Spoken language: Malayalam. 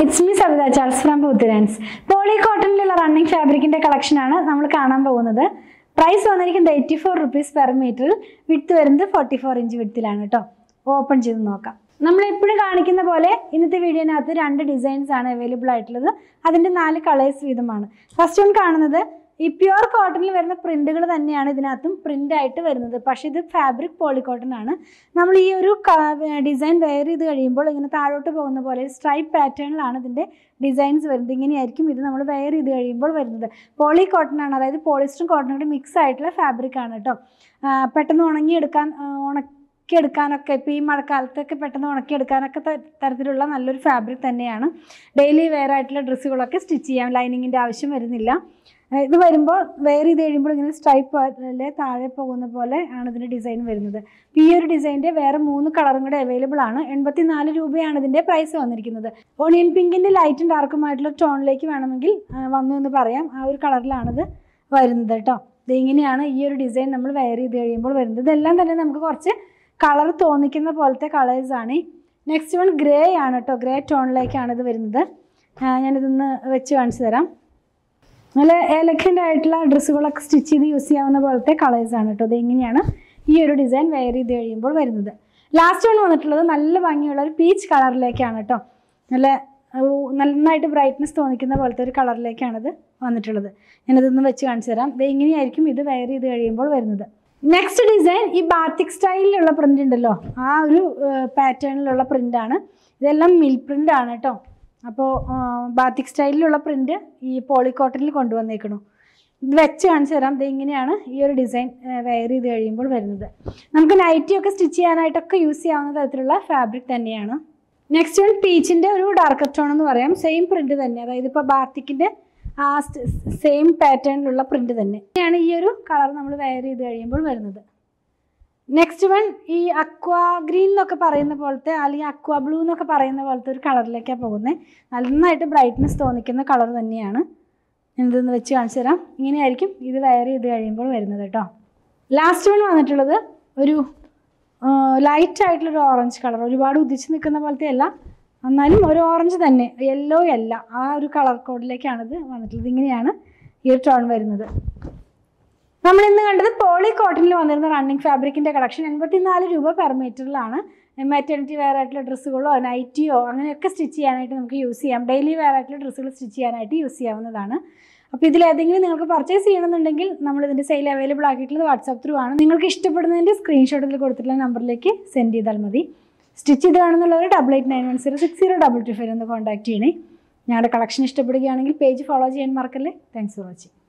it's me Savitha Charles from Puthirans poly കോട്ടണിലുള്ള റണ്ണിങ് ഫാബ്രിക്കിന്റെ കളക്ഷനാണ് നമ്മൾ കാണാൻ പോകുന്നത് പ്രൈസ് വന്നിരിക്കുന്നത് എയ്റ്റി ഫോർ റുപ്പീസ് പെർ മീറ്ററിൽ വിട്ത് വരുന്നത് ഫോർട്ടി ഫോർ ഇഞ്ച് വിട്ത്തിലാണ് കേട്ടോ ഓപ്പൺ ചെയ്ത് നോക്കാം നമ്മൾ എപ്പോഴും കാണിക്കുന്ന പോലെ ഇന്നത്തെ വീഡിയോനകത്ത് രണ്ട് ഡിസൈൻസ് ആണ് അവൈലബിൾ ആയിട്ടുള്ളത് അതിൻ്റെ നാല് കളേഴ്സ് വീതമാണ് ഫസ്റ്റ് വൺ കാണുന്നത് ഈ പ്യുവർ കോട്ടണിൽ വരുന്ന പ്രിന്റുകൾ തന്നെയാണ് ഇതിനകത്തും പ്രിന്റ് ആയിട്ട് വരുന്നത് പക്ഷേ ഇത് ഫാബ്രിക് പോളിക്കോട്ടൺ ആണ് നമ്മൾ ഈ ഒരു ഡിസൈൻ വെയർ ചെയ്ത് കഴിയുമ്പോൾ ഇങ്ങനെ താഴോട്ട് പോകുന്ന പോലെ സ്ട്രൈപ്പ് പാറ്റേണിലാണ് ഇതിൻ്റെ ഡിസൈൻസ് വരുന്നത് ഇങ്ങനെയായിരിക്കും ഇത് നമ്മൾ വെയർ ചെയ്ത് കഴിയുമ്പോൾ വരുന്നത് പോളി കോട്ടൺ ആണ് അതായത് പോളിസ്റ്ററും കോട്ടണും കൂടി മിക്സ് ആയിട്ടുള്ള ഫാബ്രിക് ആണ് കേട്ടോ ആ, പെട്ടെന്ന് ഉണങ്ങിയെടുക്കാൻ ആ, ഉണക്കിയെടുക്കാനൊക്കെ ഇപ്പോൾ ഈ മഴക്കാലത്തൊക്കെ പെട്ടെന്ന് ഉണക്കിയെടുക്കാനൊക്കെ ത- തരത്തിലുള്ള നല്ലൊരു ഫാബ്രിക് തന്നെയാണ് ഡെയിലി വെയർ ആയിട്ടുള്ള ഡ്രസ്സുകളൊക്കെ സ്റ്റിച്ച് ചെയ്യാം ലൈനിങ്ങിൻ്റെ ആവശ്യം വരുന്നില്ല ഏഹ് ഇത് വരുമ്പോൾ വെയർ ചെയ്ത് കഴിയുമ്പോൾ ഇങ്ങനെ സ്ട്രൈപ്പ് പോലെ താഴെ പോകുന്ന പോലെ ആണ് ഇതിൻ്റെ ഡിസൈൻ വരുന്നത് ഈ ഒരു ഡിസൈൻ്റെ വേറെ മൂന്ന് കളറും കൂടെ അവൈലബിൾ ആണ് എൺപത്തി നാല് രൂപയാണ് ഇതിൻ്റെ പ്രൈസ് വന്നിരിക്കുന്നത് ഓണിയൻ പിങ്കിൻ്റെ ലൈറ്റും ഡാർക്കുമായിട്ടുള്ള ടോണിലേക്ക് വേണമെങ്കിൽ ആ, വന്നു എന്ന് പറയാം ആ ഒരു കളറിലാണിത് വരുന്നത് കേട്ടോ ഇത് ഇങ്ങനെയാണ് ഈ ഒരു ഡിസൈൻ നമ്മൾ വെയർ ചെയ്ത് കഴിയുമ്പോൾ വരുന്നത് ഇതെല്ലാം തന്നെ നമുക്ക് കുറച്ച് കളർ തോന്നിക്കുന്ന പോലത്തെ കളേഴ്സാണ് നെക്സ്റ്റ് വൺ ഗ്രേ ആണ് കേട്ടോ ഗ്രേ ടോണിലേക്കാണ് ഇത് വരുന്നത് ആ, ഞാനിതൊന്ന് വെച്ച് കാണിച്ചു തരാം നല്ല എലഗൻ്റ് ആയിട്ടുള്ള ഡ്രസ്സുകളൊക്കെ സ്റ്റിച്ച് ചെയ്ത് യൂസ് ചെയ്യാവുന്ന പോലത്തെ കളേഴ്സ് ആണ് കേട്ടോ ഇത് എങ്ങനെയാണ് ഈ ഒരു ഡിസൈൻ വെയർ ചെയ്ത് കഴിയുമ്പോൾ വരുന്നത് ലാസ്റ്റ് വൺ വന്നിട്ടുള്ളത് നല്ല ഭംഗിയുള്ള ഒരു പീച്ച് കളറിലേക്കാണ് കേട്ടോ നല്ല ഊ, നന്നായിട്ട് ബ്രൈറ്റ്നസ് തോന്നിക്കുന്ന പോലത്തെ ഒരു കളറിലേക്കാണിത് വന്നിട്ടുള്ളത് ഞാനിതൊന്ന് വെച്ച് കാണിച്ചു തരാം ഇത് എങ്ങനെയായിരിക്കും ഇത് വെയർ ചെയ്ത് കഴിയുമ്പോൾ വരുന്നത് നെക്സ്റ്റ് ഡിസൈൻ ഈ ബാത്തിക് സ്റ്റൈലിലുള്ള പ്രിൻ്റ് ഉണ്ടല്ലോ ആ ഒരു പാറ്റേണിലുള്ള പ്രിൻ്റാണ് ഇതെല്ലാം മിൽ പ്രിൻ്റ് ആണ് കേട്ടോ അപ്പോൾ ബാത്തിക് സ്റ്റൈലിലുള്ള പ്രിൻ്റ് ഈ പോളിക്കോട്ടണിൽ കൊണ്ടുവന്നേക്കണു ഇത് വെച്ച് കാണിച്ചു തരാം ഇത് ഇങ്ങനെയാണ് ഈ ഒരു ഡിസൈൻ വെയർ ചെയ്ത് കഴിയുമ്പോൾ വരുന്നത് നമുക്ക് നൈറ്റി ഒക്കെ സ്റ്റിച്ച് ചെയ്യാനായിട്ടൊക്കെ യൂസ് ചെയ്യാവുന്ന തരത്തിലുള്ള ഫാബ്രിക് തന്നെയാണ് നെക്സ്റ്റ് വൺ പീച്ചിൻ്റെ ഒരു ഡാർക്ക് ടോൺ എന്ന് പറയാം സെയിം പ്രിൻ്റ് തന്നെ അതായത് ഇപ്പോൾ ബാത്തിക്കിൻ്റെ ആ സെയിം പാറ്റേണിലുള്ള പ്രിൻ്റ് തന്നെ ഇങ്ങനെയാണ് ഈ ഒരു കളർ നമ്മൾ വെയർ ചെയ്ത് കഴിയുമ്പോൾ വരുന്നത് നെക്സ്റ്റ് വൺ ഈ അക്വാ ഗ്രീൻ എന്നൊക്കെ പറയുന്ന പോലത്തെ അല്ലെങ്കിൽ അക്വാ ബ്ലൂ എന്നൊക്കെ പറയുന്ന പോലത്തെ ഒരു കളറിലേക്കാണ് പോകുന്നത് നന്നായിട്ട് ബ്രൈറ്റ്നസ് തോന്നിക്കുന്ന കളർ തന്നെയാണ് എന്തെന്ന് വെച്ച് കാണിച്ചു തരാം ഇങ്ങനെയായിരിക്കും ഇത് വെയർ ചെയ്ത് കഴിയുമ്പോൾ വരുന്നത് കേട്ടോ ലാസ്റ്റ് വൺ വന്നിട്ടുള്ളത് ഒരു ലൈറ്റ് ആയിട്ടുള്ളൊരു ഓറഞ്ച് കളർ ഒരുപാട് ഉദിച്ച് നിൽക്കുന്ന പോലത്തെ അല്ല എന്നാലും ഒരു ഓറഞ്ച് തന്നെ യെല്ലോ അല്ല ആ ഒരു കളർ കോഡിലേക്കാണിത് വന്നിട്ടുള്ളത് ഇങ്ങനെയാണ് ഈ ഒരു ടോൺ വരുന്നത് നമ്മൾ ഇന്ന് കണ്ടത് പോളി കോട്ടണിൽ വന്നിരുന്ന റണ്ണിങ് ഫാബ്രിക്കിൻ്റെ കളക്ഷൻ എൺപത്തിനാല് രൂപ പെർ മീറ്ററിലാണ് മാറ്റേണിറ്റി വെയർ ആയിട്ടുള്ള ഡ്രസ്സുകളോ നൈറ്റിയോ അങ്ങനെയൊക്കെ സ്റ്റിച്ച് ചെയ്യാനായിട്ട് നമുക്ക് യൂസ് ചെയ്യാം ഡെയിലി വെയർ ആയിട്ടുള്ള ഡ്രസ്സുകൾ സ്റ്റിച്ച് ചെയ്യാനായിട്ട് യൂസ് ചെയ്യാവുന്നതാണ് അപ്പോൾ ഇതിൽ ഏതെങ്കിലും നിങ്ങൾക്ക് പർച്ചേസ് ചെയ്യണമെന്നുണ്ടെങ്കിൽ നമ്മൾ ഇതിൻ്റെ സെയിൽ അവൈലബിൾ ആക്കിയിട്ടുള്ളത് വാട്സാപ്പ് ത്രൂ ആണ് നിങ്ങൾക്ക് ഇഷ്ടപ്പെടുന്നതിൻ്റെ സ്ക്രീൻഷോട്ടിൽ കൊടുത്തിട്ടുള്ള നമ്പറിലേക്ക് സെൻഡ് ചെയ്താൽ മതി സ്റ്റിച്ച് ചെയ്ത് കാണുന്നുള്ളവർ double eight nine one zero six zero double two five ഒന്ന് കോൺടാക്ട് ചെയ്യണേ ഞങ്ങളുടെ കളക്ഷൻ ഇഷ്ടപ്പെടുകയാണെങ്കിൽ പേജ് ഫോളോ ചെയ്യാൻ മറക്കല്ലേ താങ്ക്സ് ഫോർ വാച്ചിങ്